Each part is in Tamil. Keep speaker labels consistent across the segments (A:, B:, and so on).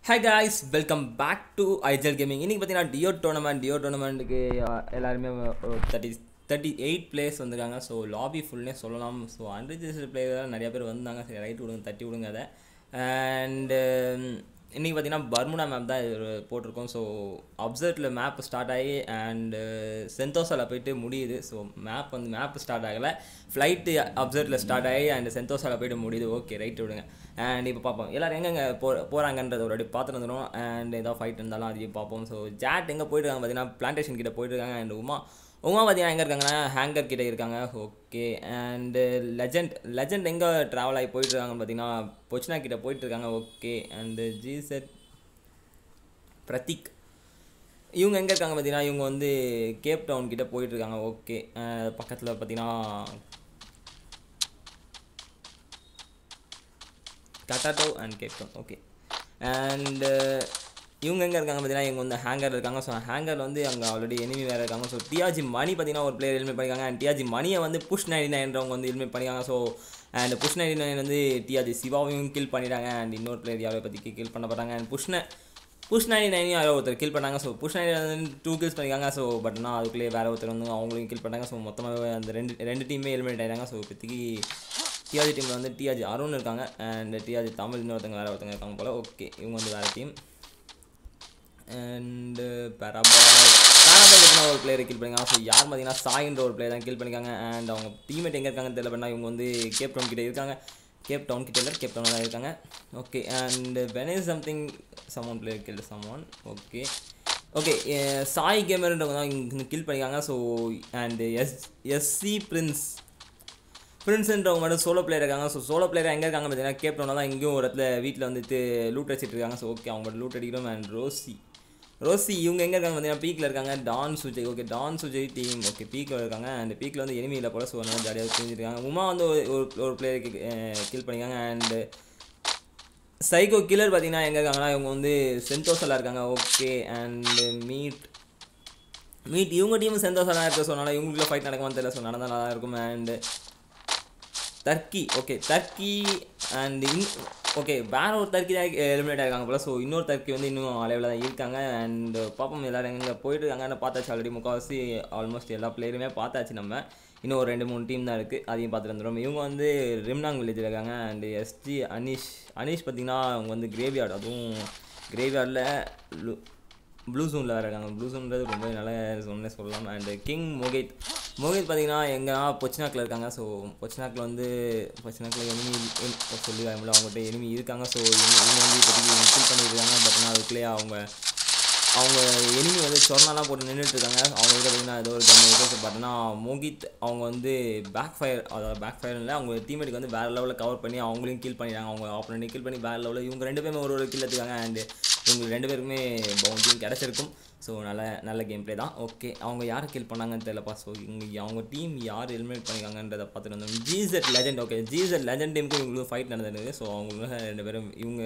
A: hi guys welcome back to ஐஜல் கேமிங் இன்றைக்கி பார்த்தீங்கன்னா டியோ டோர்னமெண்ட் டியோ டோர்னமெண்ட்டுக்கு எல்லாருமே தேர்ட்டி தேர்ட்டி எயிட் பிளேயர்ஸ் வந்திருக்காங்க ஸோ லாபி ஃபுல்னே சொல்லலாம் ஸோ அன்ரிஜிஸ்டர் பிளேயர் நிறைய பேர் வந்தாங்க சரி ரைட் விடுங்க தட்டி விடுங்க அதை அண்டு இன்றைக்கி பார்த்தீங்கன்னா பர்முடா மேப் தான் இது போட்டிருக்கோம் ஸோ அப்சர்ட்டில் மேப் ஸ்டார்ட் ஆகி அண்டு சென்தோசாவில் போயிட்டு முடியுது ஸோ மேப் வந்து மேப் ஸ்டார்ட் ஆகலை ஃப்ளைட்டு அப்சர்ட்டில் ஸ்டார்ட் ஆகி அண்ட் சென்தோசாவில் போயிட்டு முடியுது ஓகே ரைட் விடுங்க அண்ட் இப்போ பார்ப்போம் எல்லோரும் எங்கெங்கே போ போகிறாங்கன்றத ஒரு வாட்டி பார்த்துட்டு வந்துடும் அண்ட் ஏதாவது ஃபைட் இருந்தாலும் அதையும் பார்ப்போம் ஸோ ஜாட் எங்கே போயிட்டுருக்காங்க பார்த்தீங்கன்னா பிளான்டேஷன் கிட்ட போயிட்டுருக்காங்க அண்ட் உமா உமா பார்த்தீங்கன்னா எங்கே இருக்காங்கன்னா ஹேங்கர் கிட்ட இருக்காங்க ஓகே அண்டு லெஜண்ட் லெஜண்ட் எங்கே ட்ராவல் ஆகி போயிட்டுருக்காங்கன்னு பார்த்தீங்கன்னா பொச்னா கிட்ட போயிட்டுருக்காங்க okay and G set Prateek இவங்க எங்கே இருக்காங்க பார்த்தீங்கன்னா இவங்க வந்து கேப் டவுன் கிட்ட போயிட்டுருக்காங்க ஓகே பக்கத்தில் பார்த்தீங்கன்னா கட்டாட்டோ and cape town okay and இவங்க எங்கே இருக்காங்க பார்த்தீங்கன்னா இவங்க வந்து ஹேங்கர் இருக்காங்க ஸோ ஹேங்கர் வந்து அங்கே ஆல்ரெடி எனிமி வேறு இருக்காங்க ஸோ டிஆர்ஜி மணி பார்த்தீங்கன்னா ஒரு பிளேயர் எலிமிட் பண்ணிக்காங்க அண்ட் டிஆர்ஜி மணியை வந்து புஷ் நைன்டி நைன்றவங்க வந்து எலிமிட் பண்ணிக்காங்க so and push ninety nine வந்து டிஆர்ஜி சிவாவையும் கில் பண்ணிட்டாங்க அண்ட் இன்னொரு பிளேயர் யாரை பற்றி கில் பண்ண போகிறாங்க அண்ட் புஷ்ன புஷ் நைன்டி நைனையும் யாரோ ஒருத்தர் கில் பண்ணாங்க ஸோ புஷ் நைன்டி வந்து டூ கில்ஸ் பண்ணிக்காங்க ஸோ பட் ஆனால் அதுக்குள்ளேயே வேறு ஒருத்தர் வந்து அவங்களையும் கில் பண்ணாங்க ஸோ மொத்தமாக அந்த ரெண்டு ரெண்டு டீமே எலிமினேட் ஆகிட்டாங்க ஸோ இப்போதைக்கு டிஆர்ஜி டீமில் வந்து டிஆர்ஜி அருண் இருக்காங்க அண்ட் டிஆர்ஜி தமிழ் இன்னொருத்தங்க வேறு ஒருத்தங்க இருக்காங்க போல் ஓகே இவங்க வந்து வேறு டீம் அண்டு பேராபால் பேராபால் எப்படின்னா ஒரு பிளேயரை கில் பண்ணிக்காங்க ஸோ யார் பார்த்தீங்கன்னா சாயின்ற ஒரு பிளேயர் தான் கில் பண்ணிக்காங்க அண்ட் அவங்க டீமேட் எங்கே இருக்காங்கன்னு தெரியல பண்ணால் இவங்க வந்து கேப் டவுன் கிட்டே இருக்காங்க கேப் டவுன் கிட்ட இல்லை கேப் டவுனில் தான் இருக்காங்க okay and when is something சமௌன் பிளேயர் கில் சமௌன் ஓகே ஓகே சாய் கேமர்ன்றவங்க தான் இங்கே கில் பண்ணிக்காங்க so and S SC prince பிரின்ஸ்ன்றவங்க மட்டும் சோலோ பிளேயர் இருக்காங்க ஸோ சோலோ பிளேயர் எங்கே இருக்காங்க பார்த்தீங்கன்னா கேப் டவுனில் தான் இங்கேயும் ஒரு இடத்துல வீட்டில் வந்துட்டு லூட் அடிச்சிட்டு இருக்காங்க ஸோ ஓகே அவங்க லூட் அடிக்கிறோம் அண்ட் ரோசி ரோசி இவங்க எங்கே இருக்காங்க பார்த்தீங்கன்னா பீக்கில் இருக்காங்க Don Sujay okay Don Sujay team okay பீக்கில் இருக்காங்க அண்ட் பீக்கில் வந்து எனிமி இல்லை போல ஸோ நல்லா ஜாலியாக தெரிஞ்சிருக்காங்க உமா வந்து ஒரு ஒரு பிளேயருக்கு கில் பண்ணிக்காங்க அண்டு சைக்கோ கில்லர் பார்த்தீங்கன்னா எங்கே இருக்காங்கன்னா இவங்க வந்து சென்தோஸில் இருக்காங்க ஓகே அண்டு மீட் மீட் இவங்க டீம் சென்தோஸாக இருக்க சொன்னால இவங்களுக்குள்ள ஃபைட் நடக்குமான்னு தெரியல ஸோ நடந்தால் நல்லா இருக்கும் and Turkey okay Turkey and in okay வேற ஒரு டர்க்கி தான் எலிமினேட் ஆகிருக்காங்க போல ஸோ இன்னொரு டர்க்கி வந்து இன்னும் அளவில் தான் இருக்காங்க அண்ட் பாப்போம் எல்லோரும் எங்கே போயிட்டு இருக்காங்கன்னு பார்த்தாச்சு ஆல்ரெடி முக்கால்வாசி ஆல்மோஸ்ட் எல்லா பிளேயருமே பார்த்தாச்சு நம்ம இன்னும் ஒரு ரெண்டு மூணு டீம் தான் இருக்குது அதையும் பார்த்துட்டு வந்துடும் இவங்க வந்து ரிம்னாங் வில்லேஜில் இருக்காங்க அண்ட் எஸ்ஜி அனீஷ் அனீஷ் பார்த்திங்கன்னா அவங்க வந்து கிரேவியார்டு அதுவும் கிரேவியார்டில் ப்ளூ ஜோனில் வேறு இருக்காங்க ப்ளூ ஜோன்றது ரொம்ப நல்ல ஜோன்னே சொல்லலாம் அண்டு கிங் மொகேத் மொகேத் பார்த்தீங்கன்னா எங்கன்னா பொச்சினாக்கில் இருக்காங்க ஸோ பொச்சினாக்கில் வந்து பொச்சினாக்கில் எனிமி சொல்லி முடியல அவங்ககிட்ட எனிமி இருக்காங்க ஸோ இவங்க வந்து இப்போதைக்கு கில் பண்ணியிருக்காங்க பட் ஆனால் அதுக்குள்ளேயே அவங்க அவங்க எனிமி வந்து சொர்னாலாம் போட்டு நின்றுட்டு இருக்காங்க அவங்க கிட்ட பார்த்தீங்கன்னா ஏதோ ஒரு கம்மி இருக்குது பட் ஆனால் மோகித் அவங்க வந்து பேக் ஃபயர் அதாவது பேக் ஃபயர் இல்லை அவங்க டீமேட்டுக்கு வந்து வேறு லெவலில் கவர் பண்ணி அவங்களையும் கில் பண்ணிடுறாங்க அவங்க ஆப்போனண்ட்டையும் கில் பண்ணி வேறு லெவலில் இவங்க ரெண்டு பேருமே ஒரு ஒரு கில் எடுத்துக்காங்க அண்டு இவங்க ரெண்டு பேருக்குமே பவுண்டியும் கிடச்சிருக்கும் ஸோ நல்ல நல்ல கேம் ப்ளே தான் ஓகே அவங்க யார் கில் பண்ணாங்கன்னு தெரியலப்பா ஸோ இங்கே அவங்க டீம் யார் எலிமினேட் பண்ணிக்காங்கன்றதை பார்த்துட்டு வந்தோம் G set legend okay G set legend டீமுக்கும் இவங்களுக்கும் ஃபைட் நடந்தது ஸோ அவங்களுக்கு ரெண்டு பேரும் இவங்க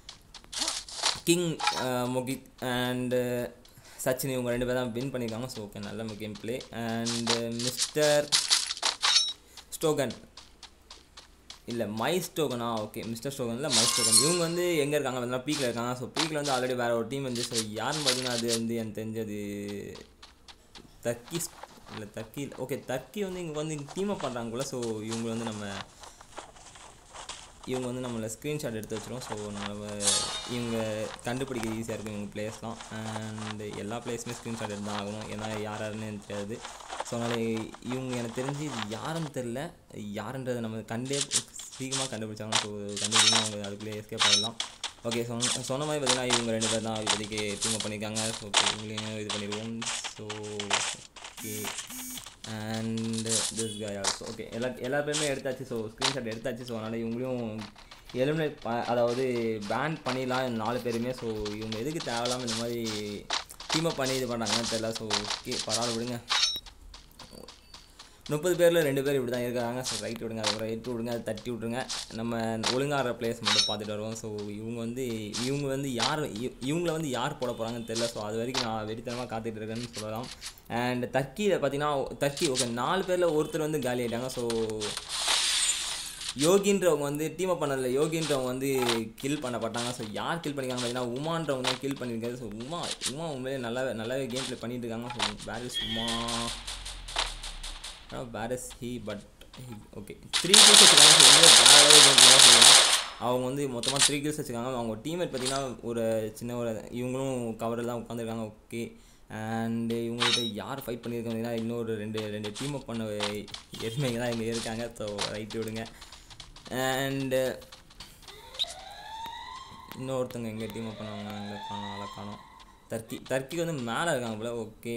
A: கிங் மொகித் அண்டு சச்சின் இவங்க ரெண்டு பேர் தான் வின் பண்ணியிருக்காங்க ஸோ ஓகே நல்ல கேம் ப்ளே அண்டு மிஸ்டர் ஸ்டோகன் இல்லை மை ஸ்டோகனா ஓகே மிஸ்டர் ஸ்டோகன் இல்லை மை ஸ்டோகன் இவங்க வந்து எங்கே இருக்காங்க பார்த்தீங்கன்னா பீக்கில் இருக்காங்க ஸோ பீக்கில் வந்து ஆல்ரெடி வேறு ஒரு டீம் வந்து ஸோ யாருன்னு பார்த்தீங்கன்னா அது வந்து எனக்கு தெரிஞ்சது தர்க்கி இல்லை தர்க்கி ஓகே தர்க்கி வந்து இங்கே வந்து டீம் அப் பண்ணுறாங்க போல ஸோ இவங்க வந்து நம்ம இவங்க வந்து நம்மளை ஸ்க்ரீன்ஷாட் எடுத்து வச்சிரும் ஸோ நம்ம இவங்க கண்டுபிடிக்க ஈஸியாக இருக்கும் இவங்க பிளேஸ்லாம் அண்டு எல்லா பிளேஸுமே ஸ்க்ரீன்ஷாட் எடுத்து தான் ஆகணும் ஏன்னா யார் யாருன்னு எனக்கு தெரியாது ஸோ அதனால் இவங்க எனக்கு தெரிஞ்சு இது யாருன்னு தெரில யாருன்றதை நம்ம கண்டே சீக்கிரமாக கண்டுபிடிச்சாங்க ஸோ கண்டுபிடிக்கணும் அவங்க அதுக்குள்ளே எஸ்கேப் ஆகிடலாம் ஓகே சொன்ன சொன்ன மாதிரி பார்த்தீங்கன்னா இவங்க ரெண்டு பேர் தான் இப்போதைக்கு டீம் பண்ணியிருக்காங்க ஸோ ஓகே இவங்களையும் இது பண்ணிடுவோம் so okay and this guy also okay எல்லா எல்லா பேருமே எடுத்தாச்சு ஸோ ஸ்க்ரீன்ஷாட் எடுத்தாச்சு ஸோ அதனால் இவங்களையும் எலிமினேட் அதாவது பேன் பண்ணிடலாம் நாலு பேருமே ஸோ இவங்க எதுக்கு தேவையில்லாமல் இந்த மாதிரி டீமை பண்ணி இது பண்ணுறாங்கன்னு தெரியல ஸோ ஓகே பரவாயில்ல விடுங்க முப்பது பேரில் ரெண்டு பேர் இப்படி தான் இருக்காங்க ஸோ ரைட் விடுங்க அதுக்கப்புறம் எட்டு விடுங்க அதை தட்டி விட்ருங்க நம்ம ஒழுங்காகிற பிளேஸ் மட்டும் பார்த்துட்டு வருவோம் ஸோ இவங்க வந்து இவங்க வந்து யார் இவங்கள வந்து யார் போட போகிறாங்கன்னு தெரில ஸோ அது வரைக்கும் நான் வெறித்தனமாக காத்துட்டு இருக்கேன்னு சொல்லலாம் அண்ட் தர்க்கியில் பார்த்தீங்கன்னா தர்க்கி ஓகே நாலு பேரில் ஒருத்தர் வந்து காலி ஆகிட்டாங்க ஸோ யோகின்றவங்க வந்து டீம் அப் பண்ணல யோகின்றவங்க வந்து கில் பண்ணப்பட்டாங்க ஸோ யார் கில் பண்ணிருக்காங்க பார்த்தீங்கன்னா உமான்றவங்க தான் கில் பண்ணியிருக்காரு ஸோ உமா உமா உண்மையிலே நல்லா நல்லாவே கேம் ப்ளே பண்ணிட்டு இருக்காங்க so where is Uma where is he but okay three kills வச்சுருக்காங்க ஸோ வந்து வேறு அளவு கேம் தான் சொல்லலாம் அவங்க வந்து மொத்தமாக த்ரீ கில்ஸ் வச்சுருக்காங்க அவங்க டீம்மேட் பார்த்தீங்கன்னா ஒரு சின்ன ஒரு இவங்களும் கவரில் தான் உட்காந்துருக்காங்க ஓகே அண்டு இவங்கள்ட்ட யார் ஃபைட் பண்ணியிருக்காங்க பார்த்தீங்கன்னா இன்னொரு ரெண்டு ரெண்டு டீம் அப் பண்ண எருமைங்க தான் இங்கே இருக்காங்க ஸோ ரைட்டு விடுங்க அண்டு இன்னொருத்தவங்க எங்கே டீம் அப் பண்ணுவாங்க அங்கே காணும் ஆளை காணும் தர்க்கி தர்க்கி வந்து மேலே இருக்காங்க போல ஓகே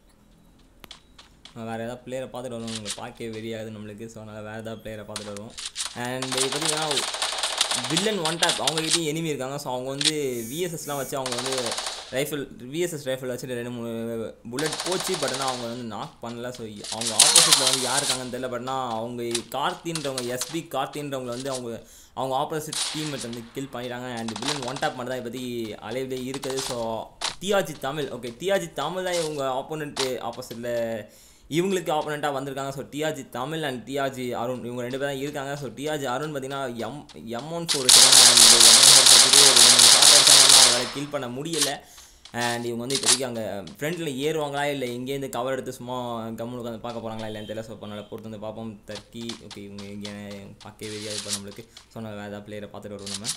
A: வேறு ஏதாவது பிளேயரை பார்த்துட்டு வருவோம் உங்களை பார்க்கவே வெறியாகுது நம்மளுக்கு ஸோ அதனால் வேறு ஏதாவது பிளேயரை பார்த்துட்டு வருவோம் அண்ட் இப்போ பார்த்தீங்கன்னா வில்லன் ஒன் டேப் அவங்ககிட்டயும் எனிமி இருக்காங்க ஸோ அவங்க வந்து விஎஸ்எஸ்லாம் வச்சு அவங்க வந்து ரைஃபிள் விஎஸ்எஸ் ரைஃபிள் வச்சு ரெண்டு மூணு புல்லட் போச்சு பட் ஆனால் அவங்க வந்து நாக் பண்ணல ஸோ அவங்க ஆப்போசிட்டில் வந்து யார் இருக்காங்கன்னு தெரியல பட் ஆனால் அவங்க கார்த்தின்றவங்க எஸ்பி கார்த்தின்றவங்க வந்து அவங்க அவங்க ஆப்போசிட் டீம்மேட் வந்து கில் பண்ணிட்டாங்க அண்ட் வில்லன் ஒன் டேப் மட்டும் தான் இப்போதி அலைவிலே இருக்குது so TRG Tamil okay TRG Tamil தான் இவங்க ஆப்போனண்ட்டு ஆப்போசிட்டில் இவங்களுக்கு ஆப்போனண்ட்டாக வந்திருக்காங்க so TRG Tamil and TRG Arun இவங்க ரெண்டு பேரும் இருக்காங்க ஸோ டிஆர்ஜி அருண் பார்த்தீங்கன்னா எம் எம் ஒன் ஃபோர் வச்சுருக்காங்க அண்ட் எம் ஒன் ஃபோர் வச்சுட்டு ரெண்டு மூணு ஷார்ட் அடிச்சாங்க அவங்களால கில் பண்ண முடியல அண்ட் இவங்க வந்து இப்போதைக்கு அங்கே ஃப்ரண்ட்டில் ஏறுவாங்களா இல்லை இங்கேருந்து கவர் எடுத்து சும்மா கம்முனு உட்காந்து பார்க்க போகிறாங்களா இல்லைன்னு தெரியல ஸோ இப்போ நல்லா பொறுத்து வந்து பார்ப்போம் தர்க்கி ஓகே இவங்க இங்கே பார்க்கவே வெறியாது இப்போ நம்மளுக்கு ஸோ நம்ம வேறு ஏதாவது பிளேயரை பார்த்துட்டு வருவோம் நம்ம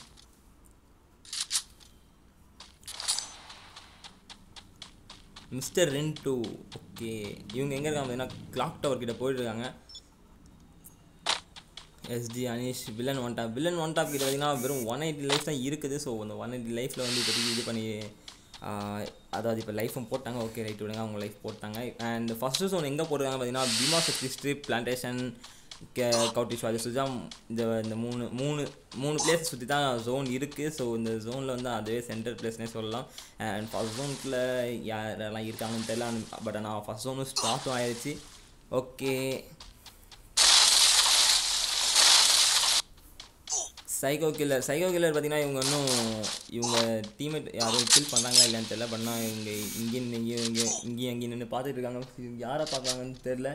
A: மிஸ்டர் ரென் டூ ஓகே இவங்க எங்கே இருக்காங்க பார்த்தீங்கன்னா கிளாக் டவர் கிட்ட போயிட்டு இருக்காங்க ST Aneesh villain one top villain one top கிட்ட பார்த்தீங்கன்னா வெறும் ஒன் எயிட்டி லைஃப் தான் இருக்குது ஸோ அந்த ஒன் எயிட்டி லைஃப்பில் வந்து இப்போதைக்கு இது பண்ணி ஆஹ், அதாவது இப்போ லைஃபும் போட்டாங்க ஓகே ரைட் விடுங்க அவங்க லைஃப் போட்டாங்க அண்ட் ஃபஸ்ட்டு ஜோன் எங்கே போட்டிருக்காங்க பார்த்தீங்கன்னா பீமா சக்தி ஸ்ட்ரீட் பிளான்டேஷன் கே கவுட்டி ஷாஜி சுஜாம் இந்த இந்த மூணு மூணு மூணு பிளேஸ் சுற்றி தான் ஜோன் இருக்குது ஸோ இந்த ஜோனில் வந்து அதுவே சென்டர் பிளேஸ்னே சொல்லலாம் அண்ட் ஃபஸ்ட் ஜோனுக்குள்ள யாரெல்லாம் இருக்காங்கன்னு தெரியல பட் ஆனால் ஃபஸ்ட் ஜோனும் ஸ்டார்ட்டும் ஆயிடுச்சு okay psycho killer psycho killer பார்த்தீங்கன்னா இவங்க இன்னும் இவங்க டீம்மேட் யாரும் கில் பண்ணாங்களா இல்லைன்னு தெரியல பண்ணால் இவங்க இங்கேயும் இங்கேயும் இங்கே இங்கேயும் அங்கேயும் நின்று பார்த்துட்டு இருக்காங்க யாரை பார்க்குறாங்கன்னு தெரில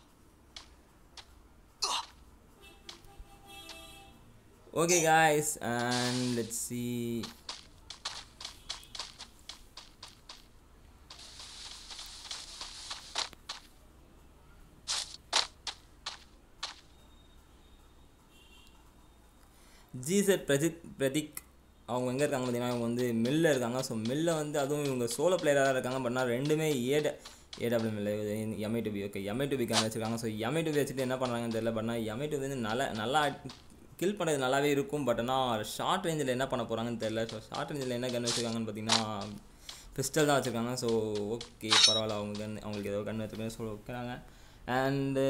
A: okay guys and let's see G set Prajith Prateek அவங்க எங்கே இருக்காங்க பார்த்தீங்கன்னா இவங்க வந்து மில்ல இருக்காங்க ஸோ மில்ல வந்து அதுவும் இவங்க சோலோ பிளேயராக இருக்காங்க பட் ஆனால் ரெண்டுமே ஏட ஏடபிள்யூ மில்ல எம்ஐ டுபி ஓகே எம்ஐ டுபிக்கான வச்சுருக்காங்க ஸோ எம்ஐ டுபி வச்சுட்டு என்ன பண்ணுறாங்கன்னு தெரியல பட் ஆனால் எம்ஐ டுபி வந்து நல்லா நல்லா கில் பண்ணுறது நல்லாவே இருக்கும் பட் ஆனால் ஷார்ட் ரேஞ்சில் என்ன பண்ண போகிறாங்கன்னு தெரியல ஸோ ஷார்ட் ரேஞ்சில் என்ன கன் வச்சுருக்காங்கன்னு பார்த்தீங்கன்னா பிஸ்டல் தான் வச்சுருக்காங்க ஸோ ஓகே பரவாயில்ல அவங்க கன் அவங்களுக்கு ஏதோ கன் வச்சுருக்கேன்னு சொல்லி வைக்கிறாங்க அண்டு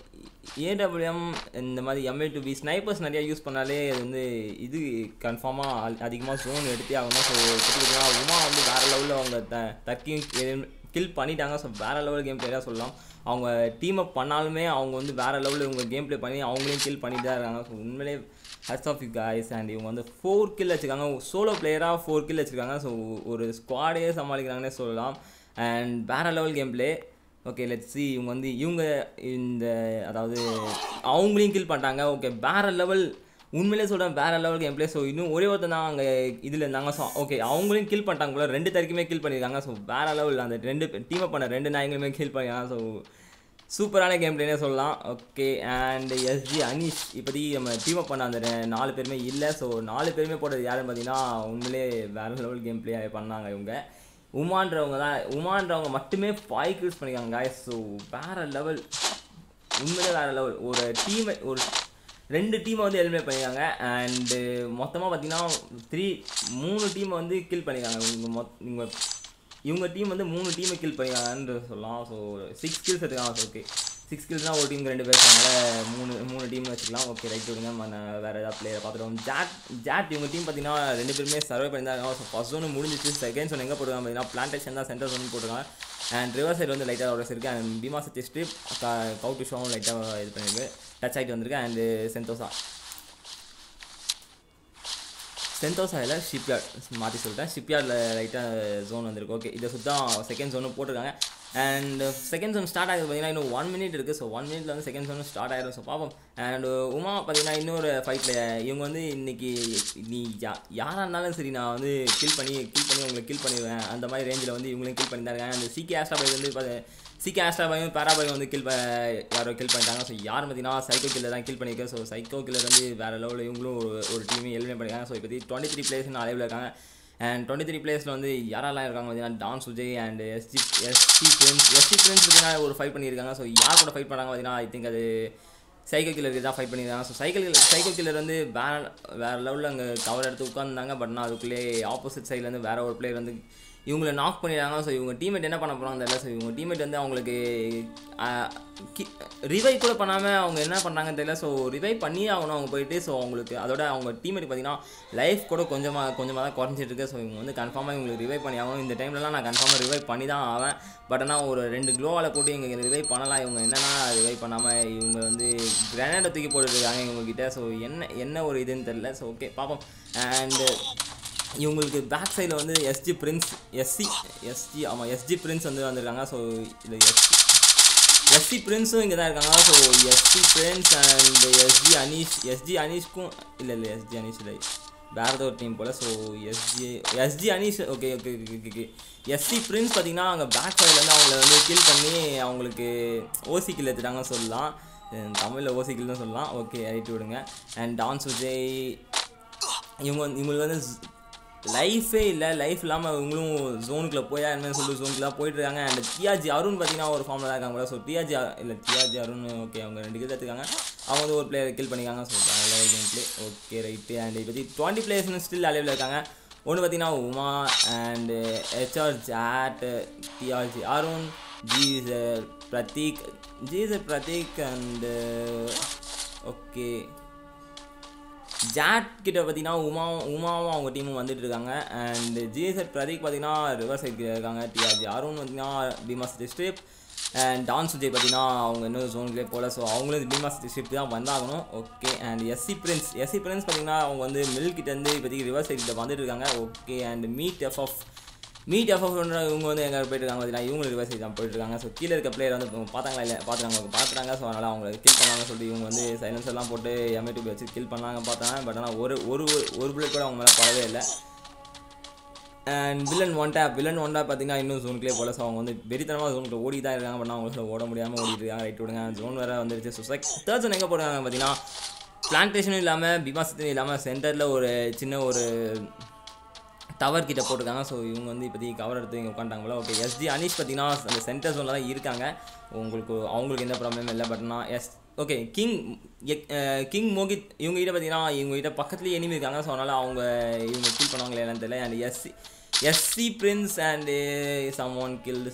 A: ஏடபிள்யூஎம் இந்த மாதிரி எம்ஏ டு பி ஸ்னைப்பர்ஸ் நிறையா யூஸ் பண்ணாலே அது வந்து இது கன்ஃபார்மாக அதிகமாக ஜோன் எடுத்தே ஆகணும் ஸோ பார்த்தீங்கன்னா உமா வந்து வேறு லெவலில் அவங்க த தக்கியும் கில் பண்ணிட்டாங்க ஸோ வேறு லெவல் கேம் பிளேயராக சொல்லலாம் அவங்க டீம் அப் பண்ணாலுமே அவங்க வந்து வேறு லெவலில் இவங்க கேம் ப்ளே பண்ணி அவங்களையும் கில் பண்ணிட்டு தான் இருக்காங்க ஸோ உண்மையிலே hats off you guys and இவங்க வந்து ஃபோர் கில் வச்சுருக்காங்க சோலோ பிளேயராக ஃபோர் கில் வச்சுருக்காங்க ஸோ ஒரு ஸ்குவாடே சமாளிக்கிறாங்கன்னே சொல்லலாம் அண்ட் வேறு level game play okay let's see இவங்க வந்து இவங்க இந்த அதாவது அவங்களையும் கில் பண்ணிட்டாங்க ஓகே வேற லெவல் உண்மையிலே சொல்கிறேன் வேற லெவல் கேம் ப்ளே ஸோ இன்னும் ஒரே ஒருத்தன் தான் அங்கே இதில் இருந்தாங்க ஸோ ஓகே அவங்களையும் கில் பண்ணிட்டாங்க போல ரெண்டு தரக்குமே கில் பண்ணியிருக்காங்க ஸோ வேற லெவல் அந்த ரெண்டு டீமை பண்ண ரெண்டு நாயங்களுமே கில் பண்ணியிருக்காங்க ஸோ சூப்பரான கேம் பிளேனே சொல்லலாம் ஓகே அண்ட் எஸ்ஜி அனீஷ் இப்போதைக்கு நம்ம டீம் அப் பண்ண அந்த ரெ- நாலு பேருமே இல்லை ஸோ நாலு பேருமே போட்டது யாருன்னு பார்த்தீங்கன்னா உண்மையிலே வேற லெவல் கேம் ப்ளே பண்ணாங்க இவங்க உமான்றவங்க தான் உமான்றவங்க மட்டுமே ஃபைவ் கில்ஸ் பண்ணியிருக்காங்க guys ஸோ வேற லெவல் உண்மையிலே வேற லெவல் ஒரு டீமை ஒரு ரெண்டு டீமை வந்து எலிமினேட் பண்ணியிருக்காங்க அண்டு மொத்தமாக பார்த்தீங்கன்னா த்ரீ மூணு டீமை வந்து கில் பண்ணியிருக்காங்க இவங்க மொத் இவங்க இவங்க டீம் வந்து மூணு டீமை கில் பண்ணியிருக்காங்கன்னு சொல்லலாம் ஸோ சிக்ஸ் கில்ஸ் எடுத்துக்கலாம் ஓகே சிக்ஸ் கில்ஸ்னால் ஒரு டீமுக்கு ரெண்டு பேர் அதனால மூணு மூணு டீம் வச்சுக்கலாம் ஓகே ரைட் விடுங்க நம்ம நான் வேறு ஏதாவது பிளேயரை பார்த்துருவோம் ஜாட் ஜாட் இவங்க டீம் பார்த்தீங்கன்னா ரெண்டு பேருமே சர்வே பண்ணியிருந்தாங்க ஸோ ஃபஸ்ட் ஒன்று முடிஞ்சிச்சு செகண்ட் ஒன்று எங்கே போட்டுருக்காங்க பார்த்தீங்கன்னா பிளான்டேஷன் தான் சென்டர் ஒன்று போட்டுருக்காங்க அண்ட் ரிவர் சைடு வந்து லைட்டாக ஒரு இருக்குது அண்ட் பீமா சத்தி ஸ்ட்ரிப் கவுட்டு ஷோவும் லைட்டாக இது பண்ணியிருக்கு டச் ஆகிட்டு வந்திருக்கு அண்டு சென்தோசா சென்தோசா இல்லை ஷிப்யார்ட் மாற்றி சொல்லிட்டேன் ஷிப்யார்டில் லைட்டாக ஜோன் வந்திருக்கு ஓகே இதை சுத்தம் செகண்ட் ஜோனு போட்டிருக்காங்க அண்ட் செகண்ட் ஜோன் ஸ்டார்ட் ஆகுது பார்த்தீங்கன்னா இன்னும் ஒன் மினிட் இருக்குது ஸோ ஒன் மினிட்ல வந்து செகண்ட் ஜோன் ஸ்டார்ட் ஆயிடும் ஸோ பார்ப்போம் அண்ட் உமா பார்த்தீங்கன்னா இன்னொரு ஃபைட்டில் இவங்க வந்து இன்னைக்கு நீ யா யாராக இருந்தாலும் சரி நான் வந்து கில் பண்ணி கில் பண்ணி உங்களை கில் பண்ணிடுவேன் அந்த மாதிரி ரேஞ்சில் வந்து இவங்களையும் கில் பண்ணி தான் இருக்காங்க அந்த சிகே ஆஸ்ட்ரா பாய் வந்து இப்போ சிகே ஆஸ்ட்ரா பாயும் பேராபாயும் வந்து கில் யாரோ கில் பண்ணிட்டாங்க ஸோ யார் பார்த்தீங்கன்னா சைக்கோ கில்லர் தான் கில் பண்ணியிருக்கேன் ஸோ சைக்கோ கில்லர் வந்து வேறு லெவலில் இவங்களும் ஒரு ஒரு டீமே எலிமினேட் பண்ணியிருக்காங்க ஸோ இப்போதி டுவெண்ட்டி த்ரீ பிளேயர்ஸ் அலைவில் இருக்காங்க அண்ட் டுவெண்ட்டி த்ரீ பிளேஸில் வந்து யாரெல்லாம் இருக்காங்க பார்த்தீங்கன்னா Don Sujay and SD SD Prince SD Prince பார்த்தீங்கன்னா ஒரு ஃபைட் பண்ணியிருக்காங்க ஸோ யார் கூட ஃபைட் பண்ணாங்க பார்த்தீங்கன்னா ஐ திங்க் அது சைக்கிள் கில்லருக்கு தான் ஃபைட் பண்ணியிருக்காங்க ஸோ சைக்கிள் சைக்கிள் கில்லர் வந்து வேற வேறு லெவலில் அங்கே கவர் எடுத்து உட்காந்துருந்தாங்க பட் நான் அதுக்குள்ளே ஆப்போசிட் சைட்லேருந்து வேற ஒரு பிளேயர் வந்து இவங்களை நாக் பண்ணிடுறாங்க ஸோ இவங்க டீமேட் என்ன பண்ண போகிறாங்க தெரியல ஸோ இவங்க டீமேட் வந்து அவங்களுக்கு ரிவைவ் கூட பண்ணாமல் அவங்க என்ன பண்ணுறாங்கன்னு தெரியல ஸோ ரிவைவ் பண்ணி ஆகணும் அவங்க போயிட்டு ஸோ அவங்களுக்கு அதோட அவங்க டீமேட் பார்த்தீங்கன்னா லைஃப் கூட கொஞ்சமாக கொஞ்சமாக தான் குறைஞ்சிட்டு இருக்கு ஸோ இவங்க வந்து கன்ஃபார்மாக இவங்களுக்கு ரிவைவ் பண்ணி ஆகணும் இந்த டைம்லலாம் நான் கன்ஃபார்மாக ரிவைவ் பண்ணி தான் ஆவேன் பட் ஆனால் ஒரு ரெண்டு க்ளோவால் போட்டு இவங்க ரிவைவ் பண்ணலாம் இவங்க என்னன்னா ரிவைவ் பண்ணாமல் இவங்க வந்து கிரானைடை தூக்கி போட்டுருக்காங்க இவங்ககிட்ட ஸோ என்ன என்ன ஒரு இதுன்னு தெரில ஸோ ஓகே பார்ப்போம் அண்டு இவங்களுக்கு பேக் சைடில் வந்து எஸ்ஜி பிரின்ஸ் எஸ்சி எஸ்ஜி ஆமாம் எஸ்ஜி பிரின்ஸ் வந்து வந்திருக்காங்க ஸோ இது எஸ்சி எஸ்சி பிரின்ஸும் இங்கே தான் இருக்காங்க so SC Prince and SG Aneesh SG அனீஷ்க்கும் இல்லை இல்லை எஸ்ஜி அனீஷ் இல்லை வேறு ஏதோ ஒரு டீம் போல் so SG SG Aneesh okay okay okay okay SC Prince பார்த்தீங்கன்னா அவங்க பேக் சைட்லேருந்து அவங்கள வந்து கில் பண்ணி அவங்களுக்கு ஓசி கில் எடுத்துட்டாங்கன்னு சொல்லலாம் தமிழில் ஓசி கில்னு சொல்லலாம் ஓகே ரைட்டு விடுங்க அண்ட் டான்ஸ் விஜய் இவங்க வந்து இவங்களுக்கு வந்து லைஃபே இல்லை லைஃப் இல்லாமல் இவங்களும் ஜோனுக்குள்ளே போயா என்ன சொல்லி ஜோனுக்குலாம் போயிட்டு இருக்காங்க அண்ட் டிஆர்ஜி அருண் பார்த்தீங்கன்னா ஒரு ஃபார்மில் தான் இருக்காங்க ஸோ டிஆர்ஜி இல்லை டிஆர்ஜி அருண் ஓகே அவங்க ரெண்டு கில் எடுத்துக்காங்க அவங்க வந்து ஒரு பிளேயர் கில் பண்ணிக்காங்க so game play okay right and இப்போ டுவெண்ட்டி பிளேயர்ஸ்னு ஸ்டில் அலைவில் இருக்காங்க ஒன்று பார்த்தீங்கன்னா Uma and HR Jat TRG Arun GSR Prateek GSR Prateek and okay Jat கிட்ட பார்த்தீங்கன்னா உமாவும் உமாவும் அவங்க டீமும் வந்துட்டு இருக்காங்க அண்ட் ஜிஎஸ்ஆர் பிரதீக் பார்த்தீங்கன்னா ரிவர் சைட் இருக்காங்க டிஆர்ஜி அருண் பார்த்தீங்கன்னா பீமாஸ் டிஸ்ட்ரிப் அண்ட் டான் சுஜய் பார்த்தீங்கன்னா அவங்க இன்னும் ஜோனுக்குள்ளே போகல ஸோ அவங்களும் பீமாஸ் டிஸ்ட்ரிப் தான் வந்தாகணும் okay and SC Prince SC Prince பார்த்தீங்கன்னா அவங்க வந்து மில் கிட்டேருந்து இப்போதைக்கு ரிவர் சைட் கிட்ட வந்துட்டு இருக்காங்க okay and meet FF meet எஃப்எஃப்ன்ற இவங்க வந்து எங்கே போயிட்டு இருக்காங்க பார்த்தீங்கன்னா இவங்க ரிவர்ஸ் தான் போயிட்டு இருக்காங்க ஸோ கீழே இருக்க பிளேயர் வந்து பார்த்தாங்களா இல்லை பார்த்துறாங்க பார்த்துறாங்க ஸோ அதனால் அவங்க கில் பண்ணாங்க சொல்லிட்டு இவங்க வந்து சைலன்ஸ் எல்லாம் போட்டு எம்ஏ வச்சு கில் பண்ணாங்க பார்த்தாங்க பட் ஆனால் ஒரு ஒரு ஒரு பிளேட் கூட அவங்க மேலே படவே இல்லை and villain one tap villain one tap பார்த்தீங்கன்னா இன்னும் ஜோனுக்குள்ளே போல ஸோ அவங்க வந்து வெறித்தனமாக ஜோனுக்குள்ள ஓடி தான் இருக்காங்க பட் அவங்களுக்கு ஓட முடியாமல் ஓடிட்டு இருக்காங்க ரைட் விடுங்க ஜோன் வேறு வந்துருச்சு ஸோ தேர்ட் ஜோன் எங்கே போடுறாங்க பார்த்தீங்கன்னா பிளான்டேஷனும் இல்லாமல் பிமாசத்தும் இல்லாமல் சென்டரில் ஒரு சின்ன ஒரு டவர் கிட்ட போட்டிருக்காங்க ஸோ இவங்க வந்து இப்போதைக்கு கவர் எடுத்து இங்கே உட்காந்துட்டாங்க போல ஓகே எஸ்டி அனீஷ் பார்த்தீங்கன்னா அந்த சென்டர் ஜோனில் தான் இருக்காங்க உங்களுக்கு அவங்களுக்கு எந்த ப்ராப்ளமும் இல்லை பட் நான் yes okay king king Mohit இவங்க கிட்ட பார்த்தீங்கன்னா இவங்க கிட்ட பக்கத்துலேயே எனிமி இருக்காங்க ஸோ அதனால் அவங்க இவங்க ஃபீல் பண்ணுவாங்களே என்னன்னு தெரியல and SC SC Prince and someone killed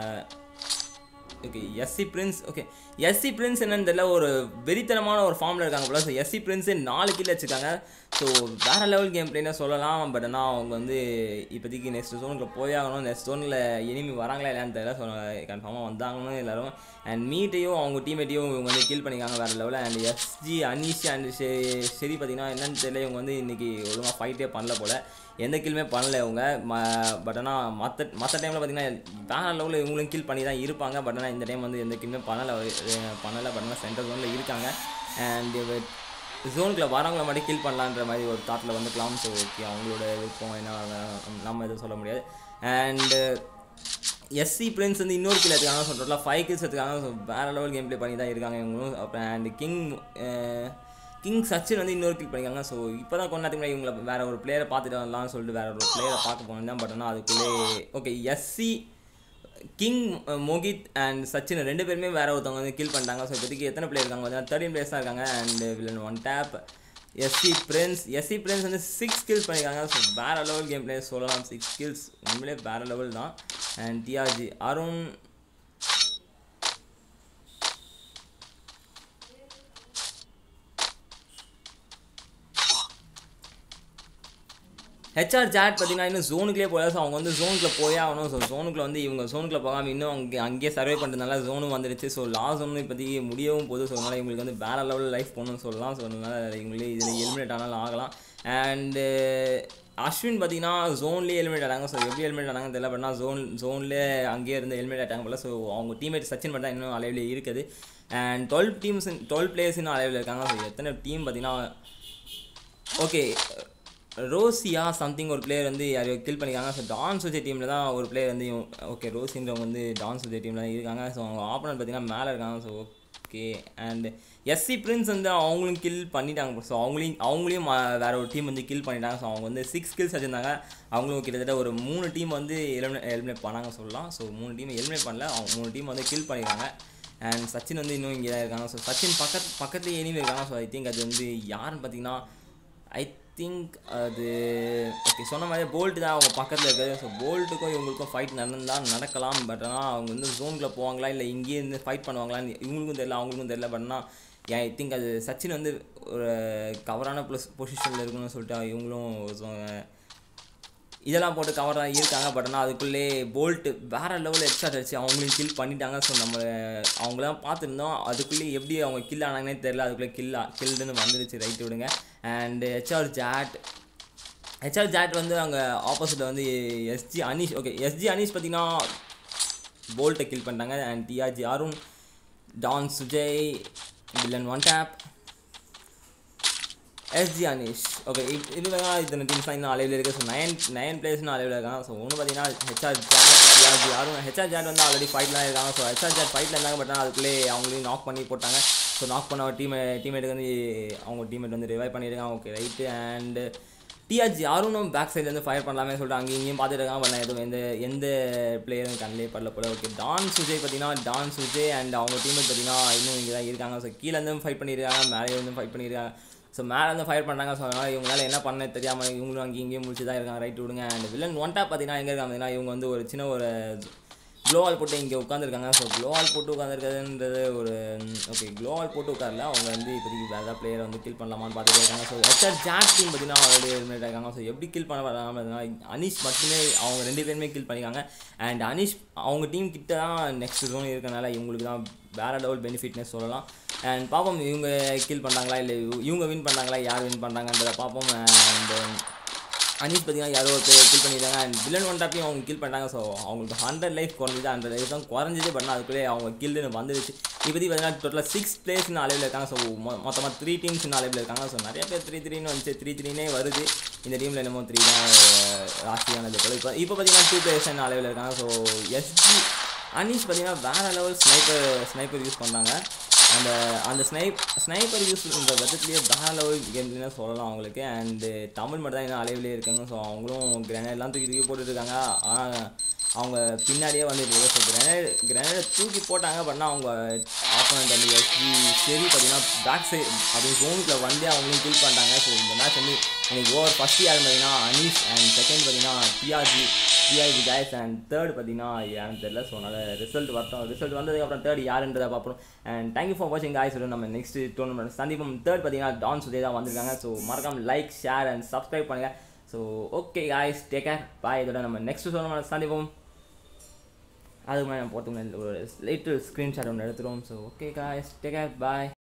A: okay SC Prince okay SC Prince என்னன்னு தெரியல ஒரு வெறித்தனமான ஒரு ஃபார்மில் இருக்காங்க போல ஸோ எஸ்சி பிரின்ஸு நாலு கீழே வச்சுருக்காங்க ஸோ வேறு லெவல் கேம் பிளேன்னு சொல்லலாம் பட் ஆனால் அவங்க வந்து இப்போதைக்கு நெக்ஸ்ட் ஜோனுக்கு போய் ஆகணும் நெக்ஸ்ட் ஜோனில் எனிமி வராங்களா இல்லையான்னு தெரியல ஸோ கன்ஃபார்மாக வந்தாங்கன்னு எல்லாரும் அண்ட் மீட்டையும் அவங்க டீமேட்டையும் இவங்க வந்து கீல் பண்ணிக்காங்க வேறு லெவலில் அண்ட் எஸ்ஜி அனீஷ் அண்ட் சரி பார்த்தீங்கன்னா என்னன்னு தெரியல இவங்க வந்து இன்றைக்கி ஒழுங்காக ஃபைட்டே பண்ணல போல் எந்த கில்லுமே பண்ணல இவங்க பட் ஆனால் மற்ற மற்ற டைமில் பார்த்தீங்கன்னா வேறு லெவலில் இவங்களும் கில் பண்ணி தான் இருப்பாங்க பட் ஆனால் இந்த டைம் வந்து எந்த கில்லுமே பண்ணலை பண்ணலை பட் ஆனால் சென்டர் ஜோனில் இருக்காங்க அண்ட் ஜோனுக்குள்ள வரவங்கள மட்டும் கில் பண்ணலான்ற மாதிரி ஒரு தாட்டில் வந்துக்கலாம் ஸோ ஓகே அவங்களோட விருப்பம் என்ன நம்ம எதுவும் சொல்ல முடியாது அண்டு எஸ்சி பிரின்ஸ் வந்து இன்னொரு கில் எடுத்துக்காங்க ஸோ டோட்டலாக ஃபைவ் கில்ஸ் எடுத்துக்காங்க ஸோ வேறு லெவல் கேம் ப்ளே பண்ணி தான் இருக்காங்க இவங்களும் அப்புறம் அண்ட் கிங் கிங் சச்சின் வந்து இன்னொரு கில் பண்ணிக்காங்க ஸோ இப்போ தான் கொஞ்ச நேரத்துக்கு இவங்களை வேறு ஒரு பிளேயரை பார்த்துட்டு வரலாம்னு சொல்லிட்டு வேறு ஒரு பிளேயரை பார்க்க போனேன் தான் பட் ஆனால் அதுக்குள்ளே okay SC king Mohit and Sachin ரெண்டு பேருமே வேற ஒருத்தவங்க வந்து கில் பண்ணிட்டாங்க ஸோ இப்போதைக்கு எத்தனை பிளேயர் இருக்காங்க பார்த்தீங்கன்னா தேர்ட்டின் பிளேயர்ஸ் தான் இருக்காங்க and villain one tap SC Prince SC Prince வந்து சிக்ஸ் கில்ஸ் பண்ணியிருக்காங்க ஸோ வேற லெவல் கேம் பிளே சொல்லலாம் சிக்ஸ் கில்ஸ் உண்மையிலே வேற லெவல் தான் and TRG Arun HR Jat பார்த்தீங்கன்னா இன்னும் ஜோனுக்குள்ளே போகல ஸோ அவங்க வந்து ஜோனுக்குள்ள போயே ஆகணும் ஸோ ஜோனுக்குள்ள வந்து இவங்க ஜோனுக்குள்ள போகாமல் இன்னும் அங்கே அங்கேயே சர்வே பண்ணுறதுனால ஜோனும் வந்துடுச்சு ஸோ லாஸ்ட் ஒன்று இப்போதைக்கு முடியவும் போகுது ஸோ அதனால் இவங்களுக்கு வந்து வேறு லெவலில் லைஃப் போகணும்னு சொல்லலாம் ஸோ அதனால் இவங்களே இதில் எலிமினேட் ஆனாலும் ஆகலாம் அண்டு அஸ்வின் பார்த்தீங்கன்னா ஜோன்லேயே எலிமினேட் ஆனாங்க ஸோ எப்படி எலிமினேட் ஆனாங்க தெரியல பட் ஜோன் ஜோன்லேயே அங்கேயே இருந்து எலிமினேட் ஆட்டாங்க போல ஸோ அவங்க டீம்மேட் சச்சின் மட்டும் தான் இன்னும் அலைவில் இருக்குது and twelve teams twelve players இன்னும் அலைவில் இருக்காங்க ஸோ எத்தனை டீம் பார்த்தீங்கன்னா ஓகே ரோசியா சம்திங் ஒரு பிளேயர் வந்து யாரையோ கில் பண்ணிக்காங்க ஸோ டான் சுஜய் டீமில் தான் ஒரு பிளேயர் வந்து ஓகே ரோசின்றவங்க வந்து டான் சுஜய் டீமில் தான் இருக்காங்க ஸோ அவங்க ஆப்பனன் பார்த்தீங்கன்னா மேலே இருக்காங்க so okay and SC Prince வந்து அவங்களும் கில் பண்ணிட்டாங்க ஸோ அவங்களையும் அவங்களையும் ம- வேற ஒரு டீம் வந்து கில் பண்ணிட்டாங்க ஸோ அவங்க வந்து சிக்ஸ் கில்ஸ் வச்சுருந்தாங்க அவங்களும் கிட்டத்தட்ட ஒரு மூணு டீம் வந்து எலிமினேட் எலிமினேட் பண்ணாங்க சொல்லலாம் ஸோ மூணு டீம் எலிமினேட் பண்ணல அவங்க மூணு டீம் வந்து கில் பண்ணியிருக்காங்க அண்ட் சச்சின் வந்து இன்னும் இங்கே தான் இருக்காங்க ஸோ சச்சின் பக்கத்து பக்கத்துலேயே எனிமே இருக்காங்க ஸோ ஐ திங்க் அது வந்து யாருன்னு பார்த்தீங்கன்னா ஐ திங்க் அது ஓகே சொன்ன மாதிரி போல்ட்டு தான் அவங்க பக்கத்தில் இருக்குது ஸோ போல்ட்டுக்கும் இவங்களுக்கும் ஃபைட் நடந்தால் நடக்கலாம் பட் ஆனால் அவங்க வந்து ஜோனில் போவாங்களா இல்லை இங்கேயே இருந்து ஃபைட் பண்ணுவாங்களான்னு இவங்களுக்கும் தெரியல அவங்களுக்கும் தெரியல பட் ஆனால் ஐ திங்க் அது சச்சின் வந்து ஒரு கவரான ப்ளஸ் பொசிஷனில் இருக்கணும்னு சொல்லிட்டு இவங்களும் சொ- இதெல்லாம் போட்டு கவர் தான் இருக்காங்க பட் ஆனால் அதுக்குள்ளே போல்ட்டு வேறு லெவலில் எக்ஸ்ட்ரா அடிச்சு அவங்களையும் கில் பண்ணிட்டாங்க ஸோ நம்ம அவங்களாம் பார்த்துருந்தோம் அதுக்குள்ளே எப்படி அவங்க கில் ஆனாங்கன்னே தெரில அதுக்குள்ளே கில் கில்டுன்னு வந்துருச்சு ரைட்டு விடுங்க and HR Jat HR Jat வந்து அங்கே ஆப்போசிட்டில் வந்து SG Aneesh okay SG Aneesh பார்த்தீங்கன்னா போல்ட்டை கில் பண்ணிட்டாங்க and TRG Arun Don Sujay villain one tap SG Aneesh okay இதுதான் இத்தனை டீம்ஸ் தான் இன்னும் அலைவில் இருக்குது ஸோ நைன் நைன் பிளேயர்ஸ்னு அலைவில் இருக்காங்க ஸோ ஒன்று பார்த்தீங்கன்னா ஹெச்ஆர் ஜாட் டிஆர்ஜி யாரும் ஹெச்ஆர் ஜாட் வந்து ஆல்ரெடி ஃபைட்லாம் இருக்காங்க ஸோ ஹெச்ஆர் ஜாட் ஃபைட்டில் இருந்தாங்க பட் ஆனால் அதுக்குள்ளே அவங்களையும் நாக் பண்ணி போட்டாங்க ஸோ நாக் பண்ண டீம் டீம்மேட்டுக்கு வந்து அவங்க டீம்மேட் வந்து ரிவைவ் பண்ணியிருக்காங்க ஓகே ரைட்டு அண்டு டிஆர்ஜி யாரும் பேக் சைட்லேருந்து ஃபயர் பண்ணலாமே சொல்லிட்டு அங்கேயும் இங்கேயும் பார்த்துட்டு இருக்காங்க பண்ண எதுவும் எந்த எந்த பிளேயரும் கண்ணிலே படல போல ஓகே டான் சுஜய் பார்த்தீங்கன்னா டான் சுஜய் அண்ட் அவங்க டீம்மேட் பார்த்தீங்கன்னா இன்னும் இங்கே தான் இருக்காங்க ஸோ கீழே இருந்தும் ஃபைட் பண்ணியிருக்காங்க மேலே இருந்தும் ஃபைட் பண்ணியிருக்காங்க ஸோ மேலே வந்து ஃபயர் பண்ணுறாங்க ஸோ அதனால் இவங்களால என்ன பண்ண தெரியாமல் இவங்களும் அங்கேயும் இங்கேயும் முடிச்சு தான் இருக்காங்க ரைட் விடுங்க அண்ட் வில்லன் ஒன் டாப் பார்த்தீங்கன்னா எங்கே இருக்காங்க பார்த்தீங்கன்னா இவங்க வந்து ஒரு சின்ன ஒரு க்ளோவால் போட்டு இங்கே உட்காந்துருக்காங்க ஸோ க்ளோவால் போட்டு உட்காந்துருக்கிறதுன்றது ஒரு ஓகே க்ளோவால் போட்டு உட்காரல அவங்க வந்து இப்போதைக்கு வேறு ஏதாவது பிளேயரை வந்து கில் பண்ணலாமான்னு பார்த்துட்டு இருக்காங்க ஸோ ஹெச்ஆர் ஜாக் டீம் பார்த்தீங்கன்னா ஆல்ரெடி எலிமினேட் ஆயிருக்காங்க ஸோ எப்படி கில் பண்ண வராங்க பார்த்தீங்கன்னா அனீஷ் மட்டுமே அவங்க ரெண்டு பேருமே கில் பண்ணிக்காங்க அண்ட் அனீஷ் அவங்க டீம் கிட்ட தான் நெக்ஸ்ட் ஜோன் இருக்கனால இவங்களுக்கு தான் வேறு லெவல் பெனிஃபிட்னே சொல்லலாம் அண்ட் பார்ப்போம் இவங்க கில் பண்ணுறாங்களா இல்லை இவங்க வின் பண்ணுறாங்களா யார் வின் பண்ணுறாங்கன்றதை பார்ப்போம் அண்ட் அனீஸ் பார்த்தீங்கன்னா யாரோ ஒரு பேர் கில் பண்ணியிருக்காங்க அண்ட் வில்லன் ஒன் டாப்பையும் அவங்க கில் பண்ணிட்டாங்க ஸோ அவங்களுக்கு ஹண்ட்ரட் லைஃப் குறைஞ்சது ஹண்ட்ரட் லைஃப் தான் குறைஞ்சது பட் அதுக்குள்ளே அவங்க கில்லுன்னு வந்துருச்சு இப்போதைக்கு பார்த்தீங்கன்னா டோட்டலாக சிக்ஸ் பிளேஸ்னு அளவில் இருக்காங்க ஸோ மொத்தமாக த்ரீ டீம்ஸ்னு அளவில் இருக்காங்க ஸோ நிறைய பேர் த்ரீ த்ரீன்னு வந்துச்சு த்ரீ த்ரீனே வருது இந்த டீமில் என்னமோ த்ரீ தான் ராசியானது போல இப்போ இப்போ பார்த்தீங்கன்னா டூ பிளேயர்ஸ் அளவில் இருக்காங்க ஸோ எஸ்ஜி அனீஷ் பார்த்தீங்கன்னா வேறு லெவல் ஸ்னைப்பர் ஸ்னைப்பர் யூஸ் பண்ணாங்க அந்த அந்த ஸ்னைப் ஸ்னைப்பர் யூஸ் பண்ணுற விதத்துலேயே வேறு லெவல் கேம்லேயே சொல்லலாம் அவங்களுக்கு அண்டு தமிழ் மட்டும் தான் இன்னும் அலைவிலே இருக்காங்க ஸோ அவங்களும் கிரனேட்லாம் தூக்கி தூக்கி போட்டுட்டு இருக்காங்க ஆனால் அவங்க பின்னாடியே வந்துட்டு இருக்கு ஸோ கிரனேட் கிரனேடை தூக்கி போட்டாங்க பண்ணால் அவங்க ஆப்போனண்ட் வந்து எஸ்ஜி சரி பார்த்தீங்கன்னா பேக் சைடு அப்படி ஜோனுக்குள்ள வந்து அவங்களையும் கில் பண்ணிட்டாங்க ஸோ இந்த மேட்ச் வந்து எனக்கு ஓவர் ஃபஸ்ட் யார் பார்த்தீங்கன்னா அனீஷ் அண்ட் செகண்ட் பார்த்தீங்கன்னா BRG BRG guys and third பார்த்தீங்கன்னா யாருன்னு தெரியல ஸோ அதனால் ரிசல்ட் வரட்டும் ரிசல்ட் வந்ததுக்கப்புறம் தேர்ட் யாருன்றதை பார்ப்போம் அண்ட் தேங்க்யூ ஃபார் வாட்சிங் காய்ஸ் நம்ம நெக்ஸ்ட் டோர்னமெண்ட் சந்திப்போம் தேர்ட் பார்த்தீங்கன்னா டான் சுதே தான் வந்திருக்காங்க ஸோ மறக்காம லைக் ஷேர் அண்ட் சப்ஸ்கிரைப் பண்ணுங்கள் so okay guys take care bye இதோட நம்ம நெக்ஸ்ட் டோர்னமெண்ட் சந்திப்போம் அதுக்கு முன்னாடி நம்ம போகிறதுக்கு முன்னாடி ஒரு லிட்டில் ஸ்க்ரீன்ஷாட் ஒன்று எடுத்துருவோம் so okay guys take care பாய்